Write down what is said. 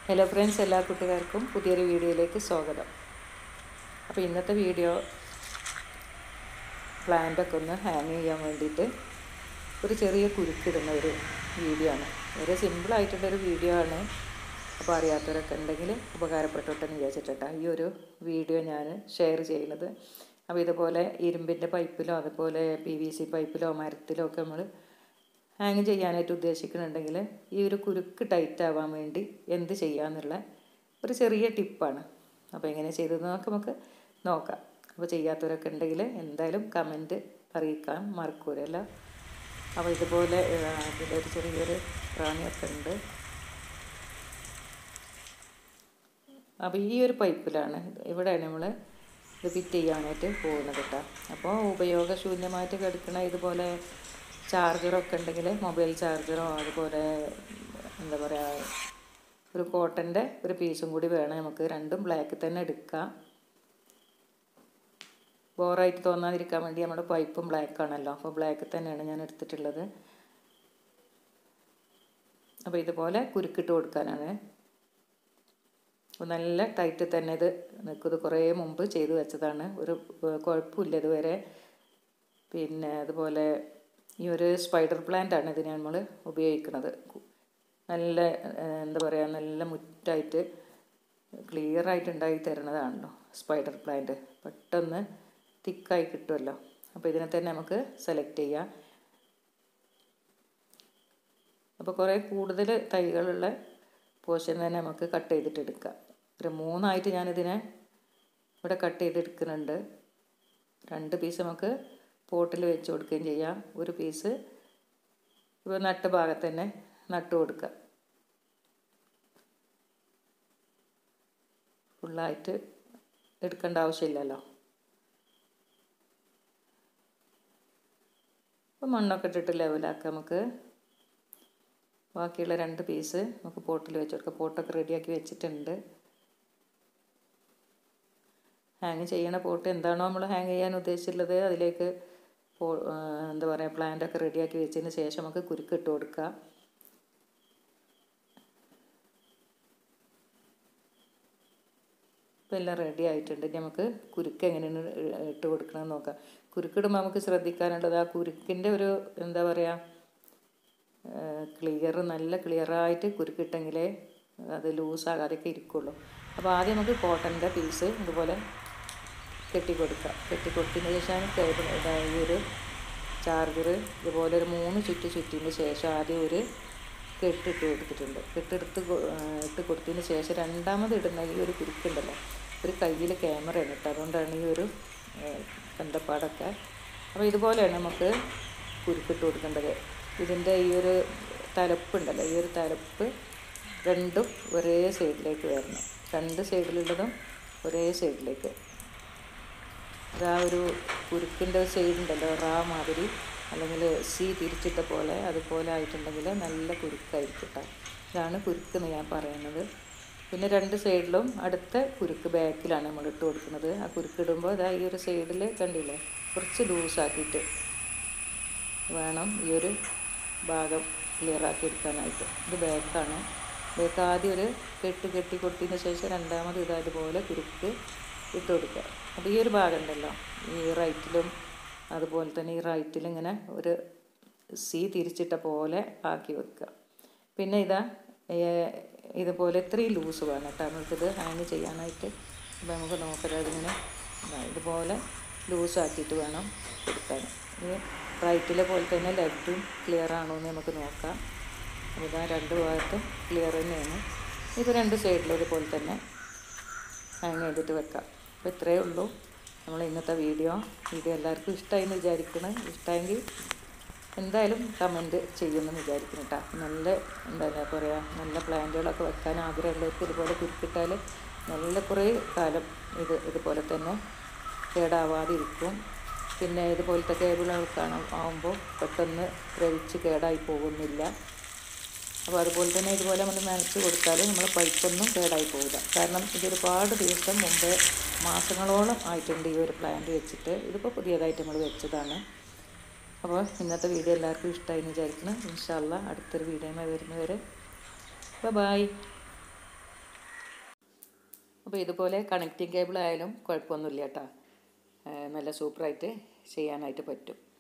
hello friends എല്ലാ കൂട്ടുകാർക്കും പുതിയൊരു വീഡിയോയിലേക്ക് സ്വാഗതം അപ്പോൾ ഇന്നത്തെ വീഡിയോ പ്ലാന്റൊക്കെ ഒന്ന് ഹാങ് ചെയ്യാൻ വേണ്ടിയിട്ട് ഒരു ചെറിയ കുരുക്കിടുന്ന ഒരു വീഡിയോ ആണ് വളരെ സിമ്പിളായിട്ടുള്ളൊരു വീഡിയോ ആണ് അപ്പോൾ അറിയാത്തവരൊക്കെ ഉണ്ടെങ്കിൽ ഉപകാരപ്പെട്ടോട്ടെന്ന് വിചാരിച്ചിട്ടാ ഈ ഒരു വീഡിയോ ഞാൻ ഷെയർ ചെയ്യുന്നത് അപ്പോൾ ഇതുപോലെ ഇരുമ്പിൻ്റെ പൈപ്പിലോ അതുപോലെ പി വി സി പൈപ്പിലോ മരത്തിലോ ഒക്കെ നമ്മൾ ഹാങ് ചെയ്യാനായിട്ട് ഉദ്ദേശിക്കുന്നുണ്ടെങ്കിൽ ഈ ഒരു കുരുക്ക് ടൈറ്റ് ആവാൻ വേണ്ടി എന്ത് ചെയ്യാന്നുള്ള ഒരു ചെറിയ ടിപ്പാണ് അപ്പോൾ എങ്ങനെ ചെയ്തതെന്ന് നമുക്ക് നമുക്ക് നോക്കാം അപ്പോൾ ചെയ്യാത്തവരൊക്കെ ഉണ്ടെങ്കിൽ എന്തായാലും കമൻറ്റ് അറിയിക്കാൻ മറക്കൂരല്ല അപ്പോൾ ഇതുപോലെ ഇതിലൊരു ചെറിയൊരു പ്രാണിയൊക്കെ ഉണ്ട് അപ്പോൾ ഈ ഒരു പൈപ്പിലാണ് ഇവിടെയാണ് നമ്മൾ ഇത് ഫിറ്റ് ചെയ്യാനായിട്ട് പോകുന്നത് കേട്ടോ അപ്പോൾ ഉപയോഗശൂന്യമായിട്ട് കിടക്കണ ഇതുപോലെ ചാർജറൊക്കെ ഉണ്ടെങ്കിൽ മൊബൈൽ ചാർജറോ അതുപോലെ എന്താ പറയുക ഒരു കോട്ടൻ്റെ ഒരു പീസും കൂടി വേണം നമുക്ക് രണ്ടും ബ്ലാക്ക് തന്നെ എടുക്കാം ബോറായിട്ട് തോന്നാതിരിക്കാൻ വേണ്ടി നമ്മുടെ പൈപ്പും ബ്ലാക്ക് ആണല്ലോ അപ്പോൾ ബ്ലാക്ക് തന്നെയാണ് ഞാൻ എടുത്തിട്ടുള്ളത് അപ്പോൾ ഇതുപോലെ കുരുക്കിട്ട് കൊടുക്കാനാണ് നല്ല ടൈറ്റ് തന്നെ ഇത് നിൽക്കുന്നത് കുറേ മുമ്പ് ചെയ്തു വെച്ചതാണ് ഒരു കുഴപ്പമില്ല ഇതുവരെ പിന്നെ അതുപോലെ ഈ ഒരു സ്പൈഡർ പ്ലാന്റ് ആണ് ഇതിന് നമ്മൾ ഉപയോഗിക്കുന്നത് നല്ല എന്താ പറയുക നല്ല മുറ്റായിട്ട് ക്ലിയർ ആയിട്ട് ഉണ്ടാക്കി തരുന്നതാണല്ലോ സ്പൈഡർ പ്ലാന്റ് പെട്ടെന്ന് തിക്കായി കിട്ടുമല്ലോ അപ്പോൾ ഇതിനെ തന്നെ നമുക്ക് സെലക്ട് ചെയ്യാം അപ്പോൾ കുറേ കൂടുതൽ തൈകളുള്ള പോർഷൻ തന്നെ നമുക്ക് കട്ട് ചെയ്തിട്ട് എടുക്കാം ഒരു മൂന്നായിട്ട് ഞാനിതിനെ ഇവിടെ കട്ട് ചെയ്തെടുക്കുന്നുണ്ട് രണ്ട് പീസ് നമുക്ക് പോട്ടിൽ വെച്ച് കൊടുക്കുകയും ചെയ്യാം ഒരു പീസ് ഇപ്പോൾ നട്ട ഭാഗത്ത് തന്നെ നട്ട് കൊടുക്കുക ഫുള്ളായിട്ട് എടുക്കേണ്ട ആവശ്യമില്ലല്ലോ അപ്പോൾ മണ്ണൊക്കെ ഇട്ടിട്ട് ലെവലാക്കാം നമുക്ക് ബാക്കിയുള്ള രണ്ട് പീസ് നമുക്ക് പോട്ടിൽ വെച്ച് കൊടുക്കാം പോട്ടൊക്കെ റെഡിയാക്കി വെച്ചിട്ടുണ്ട് ഹാങ് ചെയ്യണ പോട്ട് എന്താണോ നമ്മൾ ഹാങ് ചെയ്യാൻ ഉദ്ദേശിച്ചിട്ടുള്ളത് അതിലേക്ക് പോ എന്താ പറയുക പ്ലാന്റൊക്കെ റെഡിയാക്കി വെച്ചതിന് ശേഷം നമുക്ക് കുരുക്ക് ഇട്ട് കൊടുക്കാം ഇപ്പം എല്ലാം റെഡി ആയിട്ടുണ്ട് ഇനി നമുക്ക് കുരുക്ക് എങ്ങനെയാണ് ഇട്ട് കൊടുക്കണമെന്ന് നോക്കാം കുരുക്കിടുമ്പോൾ നമുക്ക് ശ്രദ്ധിക്കാനുള്ളത് ആ കുരുക്കിൻ്റെ ഒരു എന്താ പറയുക ക്ലിയർ നല്ല ക്ലിയറായിട്ട് കുരുക്കിട്ടെങ്കിലേ അത് ലൂസാകാതെയൊക്കെ ഇരിക്കുള്ളൂ അപ്പോൾ ആദ്യം നമുക്ക് കോട്ടൻ്റെ പീസ് ഇതുപോലെ കെട്ടിക്കൊടുക്കുക കെട്ടിക്കൊടുത്തതിന് ശേഷം കേബിൾ ഈ ഒരു ചാർജർ ഇതുപോലെ ഒരു മൂന്ന് ചുറ്റി ചുറ്റിന് ശേഷം ആദ്യം ഒരു കെട്ടിട്ട് കൊടുത്തിട്ടുണ്ട് കെട്ടെടുത്ത് ഇട്ട് കൊടുത്തതിന് ശേഷം രണ്ടാമത് ഇടുന്ന ഈ ഒരു കുരുക്കുണ്ടല്ലോ ഒരു കയ്യിൽ ക്യാമറയാണ് കേട്ടോ അതുകൊണ്ടാണ് ഈ ഒരു കണ്ടപ്പാടൊക്കെ അപ്പോൾ ഇതുപോലെയാണ് നമുക്ക് കുരുക്കിട്ട് കൊടുക്കേണ്ടത് ഇതിൻ്റെ ഈ ഒരു തലപ്പുണ്ടല്ലോ ഈ ഒരു തലപ്പ് രണ്ടും ഒരേ സൈഡിലേക്ക് വരണം രണ്ട് സൈഡിലുള്ളതും ഒരേ സൈഡിലേക്ക് ആ ഒരു കുരുക്കിൻ്റെ സൈഡ് ഉണ്ടല്ലോ റാ മാതിരി അല്ലെങ്കിൽ സി തിരിച്ചിട്ട പോലെ അതുപോലെ ആയിട്ടുണ്ടെങ്കിൽ നല്ല കുരുക്കായിരിക്കും കേട്ടോ ഇതാണ് കുരുക്കെന്ന് ഞാൻ പറയുന്നത് പിന്നെ രണ്ട് സൈഡിലും അടുത്ത കുരുക്ക് ബാക്കിലാണ് നമ്മൾ ഇട്ട് കൊടുക്കുന്നത് ആ കുരുക്കിടുമ്പോൾ ഇതാ ഈ ഒരു സൈഡിൽ കണ്ടില്ലേ കുറച്ച് ലൂസാക്കിയിട്ട് വേണം ഈ ഒരു ഭാഗം ക്ലിയറാക്കി എടുക്കാനായിട്ട് ഇത് ബാക്കാണ് ബാക്ക് ആദ്യം ഒരു കെട്ട് കെട്ടി കൊടുത്തതിന് ശേഷം രണ്ടാമത് ഇതാ ഇതുപോലെ കുരുക്ക് ഇട്ട് കൊടുക്കുക അപ്പോൾ ഈ ഒരു ഭാഗം ഉണ്ടല്ലോ ഈ റൈറ്റിലും അതുപോലെ തന്നെ ഈ റൈറ്റിലും ഇങ്ങനെ ഒരു സി തിരിച്ചിട്ട പോലെ ആക്കി വെക്കുക പിന്നെ ഇതാ ഇതുപോലെ ഇത്രയും ലൂസ് വേണം കേട്ടോ നമുക്കിത് ഹാങ് ചെയ്യാനായിട്ട് അപ്പോൾ നമുക്ക് നോക്കരുത് അതിങ്ങനെ ഇതുപോലെ ലൂസാക്കിയിട്ട് വേണം കൊടുക്കാൻ ഈ റൈറ്റിലെ പോലെ തന്നെ ലെഫ്റ്റും ക്ലിയർ ആണോ എന്ന് നമുക്ക് നോക്കാം ഇതാ രണ്ട് ഭാഗത്തും ക്ലിയർ തന്നെയാണ് ഇപ്പോൾ രണ്ട് സൈഡിലും ഇതുപോലെ തന്നെ ഹാങ് ചെയ്തിട്ട് വെക്കാം അപ്പോൾ ഇത്രയേ ഉള്ളൂ നമ്മൾ ഇന്നത്തെ വീഡിയോ വീഡിയോ എല്ലാവർക്കും ഇഷ്ടമായി എന്ന് വിചാരിക്കണം ഇഷ്ടമെങ്കിൽ എന്തായാലും കമൻറ്റ് ചെയ്യുമെന്ന് വിചാരിക്കുന്നു കേട്ടോ നല്ല എന്താ പറയുക നല്ല പ്ലാന്റുകളൊക്കെ വെക്കാൻ ആഗ്രഹമുള്ളവർക്ക് ഇതുപോലെ കുരുക്കിട്ടാൽ നല്ല കുറേ കാലം ഇത് ഇതുപോലെ തന്നെ കേടാവാതിരിക്കും പിന്നെ ഇതുപോലത്തെ കേബിളുകൾക്കാണ് ആകുമ്പോൾ പെട്ടെന്ന് ദ്രവിച്ച് കേടായി പോകുന്നില്ല അപ്പോൾ അതുപോലെ തന്നെ ഇതുപോലെ നമ്മൾ നനച്ച് കൊടുത്താൽ നമ്മൾ പൈപ്പൊന്നും കേടായി പോകില്ല കാരണം ഇതൊരുപാട് ദിവസം മുമ്പ് മാസങ്ങളോളം ആയിട്ടുണ്ട് ഈ ഒരു പ്ലാന്റ് വെച്ചിട്ട് ഇതിപ്പോൾ പുതിയതായിട്ട് നമ്മൾ വെച്ചതാണ് അപ്പോൾ ഇന്നത്തെ വീഡിയോ എല്ലാവർക്കും ഇഷ്ടമായി എന്ന് വിചാരിക്കണം ഇൻഷാല്ല അടുത്തൊരു വീഡിയോയുമായി വരുന്നവരെ ബൈ അപ്പോൾ ഇതുപോലെ കണക്റ്റിംഗ് കേബിൾ ആയാലും കുഴപ്പമൊന്നുമില്ല കേട്ടോ നല്ല സൂപ്പറായിട്ട് ചെയ്യാനായിട്ട് പറ്റും